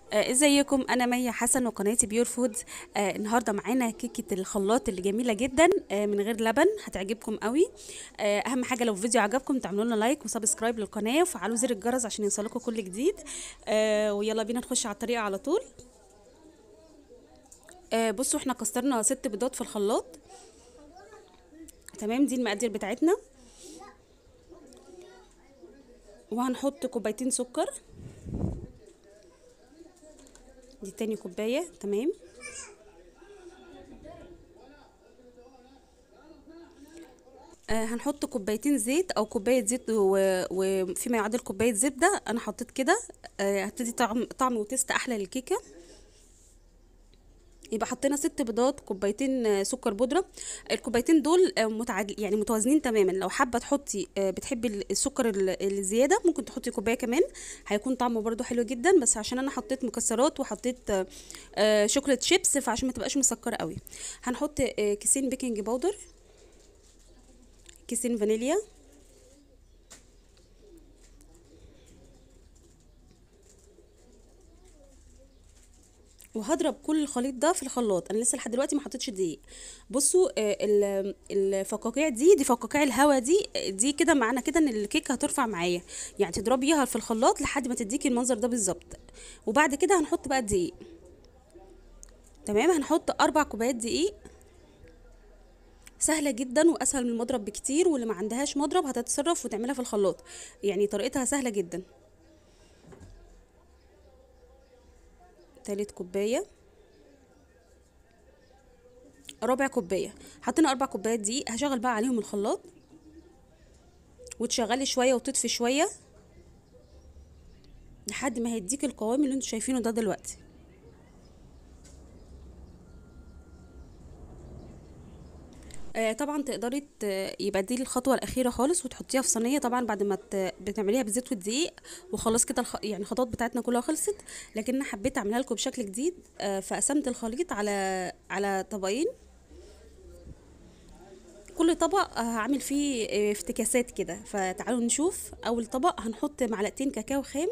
آه، ازيكم انا مي حسن وقناتي بيور فود آه النهارده معانا كيكه الخلاط اللي جميله جدا آه من غير لبن هتعجبكم قوي آه اهم حاجه لو الفيديو عجبكم تعملوا لنا لايك وسبسكرايب للقناه وفعلوا زر الجرس عشان يوصلكم كل جديد آه ويلا بينا نخش على الطريقه على طول آه بصوا احنا كسرنا ست بيضات في الخلاط تمام دي المقادير بتاعتنا وهنحط كوبايتين سكر دي تاني كوباية تمام آه هنحط كوبايتين زيت او كوبايه زيت و- وفيما يعادل كوبايه زبده انا حطيت كده آه هتدي طعم طعم وتست احلى للكيكه يبقى حطينا ست بيضات كوبايتين آه، سكر بودره الكوبايتين دول آه، متعادل يعني متوازنين تماما لو حابه تحطي آه، بتحبي ال- السكر ال- الزياده ممكن تحطي كوبايه كمان هيكون طعمه برضو حلو جدا بس عشان انا حطيت مكسرات وحطيت آه، آه، شوكولاته شيبس فعشان ما تبقاش مسكره قوي هنحط آه، كيسين بيكنج باودر كيسين فانيليا وهضرب كل الخليط ده في الخلاط انا لسه لحد دلوقتي ما حطيتش دقيق بصوا آه، ال- الفقاقيع دي دي فقاقيع الهوا دي آه، دي كده معنى كده ان الكيكه هترفع معايا يعني تضربيها في الخلاط لحد ما تديكي المنظر ده بالظبط وبعد كده هنحط بقى الدقيق تمام هنحط اربع كوبايات دقيق سهله جدا واسهل من المضرب بكتير واللي ما عندهاش مضرب هتتصرف وتعملها في الخلاط يعني طريقتها سهله جدا تالت كوبايه ربع كوبايه حطينا اربع كوبايات دقيق هشغل بقى عليهم الخلاط وتشغلي شويه وتطفي شويه لحد ما هيديك القوام اللي انتوا شايفينه ده دلوقتي آه طبعا تقدري ت- يبقى دي الخطوه الاخيره خالص وتحطيها في صينيه طبعا بعد ما ت... بتعمليها بالزيت والدقيق وخلاص كده الخ... يعني الخطوات بتاعتنا كلها خلصت لكن انا حبيت اعملها لكم بشكل جديد آه فقسمت الخليط على على طبقين كل طبق هعمل فيه آه، افتكاسات كده فتعالوا نشوف اول طبق هنحط معلقتين كاكاو خام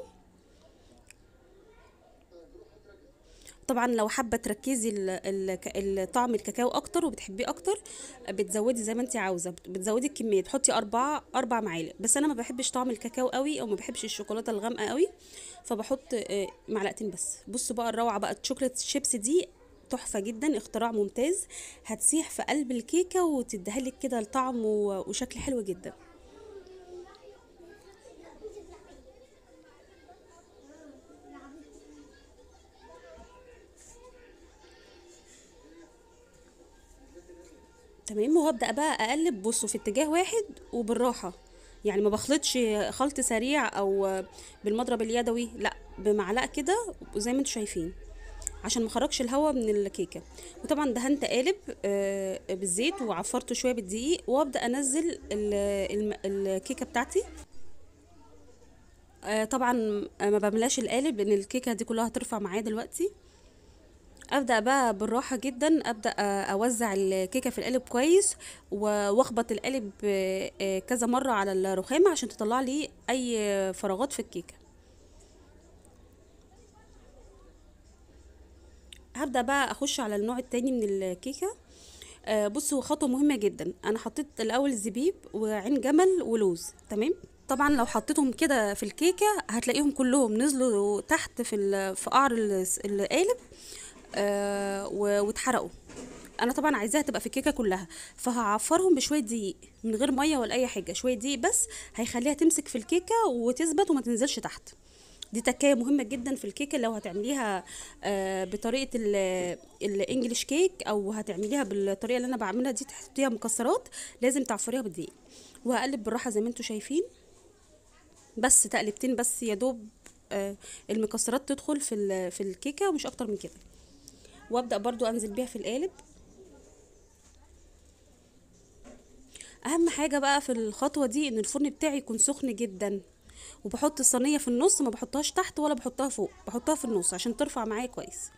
طبعا لو حابه تركزي ال- ال- الطعم الكاكاو اكتر وبتحبيه اكتر بتزودي زي ما انت عاوزه بت- بتزودي الكميه تحطي اربعة اربع معالق بس انا ما بحبش طعم الكاكاو قوي او ما بحبش الشوكولاته الغامقه قوي فبحط آه، معلقتين بس بصوا بقى الروعه بقى الشوكولاته شيبس دي تحفه جدا اختراع ممتاز هتسيح في قلب الكيكه وتديها لك كده الطعم و- وشكل حلو جدا تمام وهبدأ بقى اقلب بصوا في اتجاه واحد وبالراحة يعني ما بخلطش خلط سريع او بالمضرب اليدوي لا بمعلقة كده وزي ما انتم شايفين عشان ما خرجش الهواء من الكيكة وطبعا دهنت قالب آه، بالزيت وعفرته شوية بالدقيق وابدأ انزل ال- الم- الكيكة بتاعتي آه، طبعا ما بعملهاش القالب لان الكيكة دي كلها هترفع معايا دلوقتي ابدا بقى بالراحه جدا ابدا آه، اوزع الكيكه في القالب كويس و- واخبط القالب آه، آه، كذا مره على الرخامه عشان تطلع لي اي فراغات في الكيكه هبدا بقى اخش على النوع التاني من الكيكه آه، بصوا خطوه مهمه جدا انا حطيت الاول زبيب وعين جمل ولوز تمام طبعا لو حطيتهم كده في الكيكه هتلاقيهم كلهم نزلوا تحت في ال- في قعر الس- القالب آه، و- واتحرقوا انا طبعا عايزاها تبقى في الكيكه كلها فهعفرهم بشويه دقيق من غير ميه ولا اي حاجه شويه دقيق بس هيخليها تمسك في الكيكه وتثبت وما تنزلش تحت دي تكايه مهمه جدا في الكيكه لو هتعمليها آه، بطريقه ال- الانجليش كيك او هتعمليها بالطريقه اللي انا بعملها دي تحطيها مكسرات لازم تعفريها بالدقيق وهقلب بالراحه زي ما انتم شايفين بس تقلبتين بس يا دوب آه، المكسرات تدخل في ال- في الكيكه ومش اكتر من كده وابدا برضو انزل بيها في القالب اهم حاجه بقى في الخطوه دي ان الفرن بتاعي يكون سخن جدا وبحط الصينيه في النص ما بحطهاش تحت ولا بحطها فوق بحطها في النص عشان ترفع معايا كويس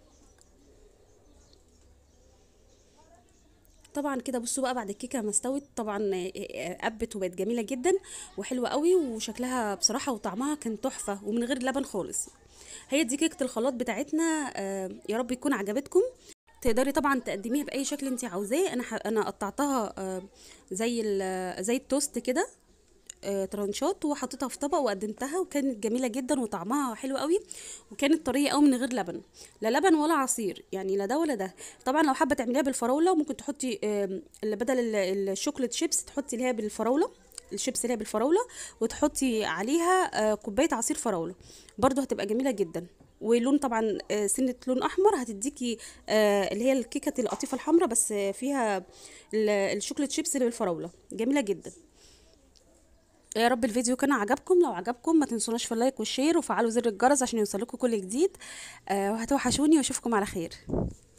طبعا كده بصوا بقى بعد الكيكه ما استوت طبعا آه، آه، قبت وبقت جميله جدا وحلوه قوي وشكلها بصراحه وطعمها كان تحفه ومن غير لبن خالص هي دي كيكه الخلاط بتاعتنا آه، يا رب يكون عجبتكم تقدري طبعا تقدميها باي شكل انت عاوزاه انا ح... انا قطعتها آه، زي ال... زي التوست كده آه، ترانشات وحطيتها في طبق وقدمتها وكانت جميله جدا وطعمها حلو قوي وكانت طريه قوي من غير لبن لا لبن ولا عصير يعني لا ده ولا ده طبعا لو حابه تعمليها بالفراوله ممكن تحطي آم، اللي بدل ال- الشوكليت شيبس تحطي اللي هي بالفراوله الشيبس اللي هي بالفراوله وتحطي عليها آه، كوبايه عصير فراوله برضو هتبقى جميله جدا ولون طبعا آه، سنه لون احمر هتديكي آه، اللي هي الكيكه القطيفه الحمراء بس آه، فيها ال- الشوكليت شيبس اللي بالفراوله جميله جدا يا رب الفيديو كان عجبكم لو عجبكم ما تنسوناش في اللايك والشير وفعلوا زر الجرس عشان يوصلكوا كل جديد آه وهتوحشوني واشوفكم على خير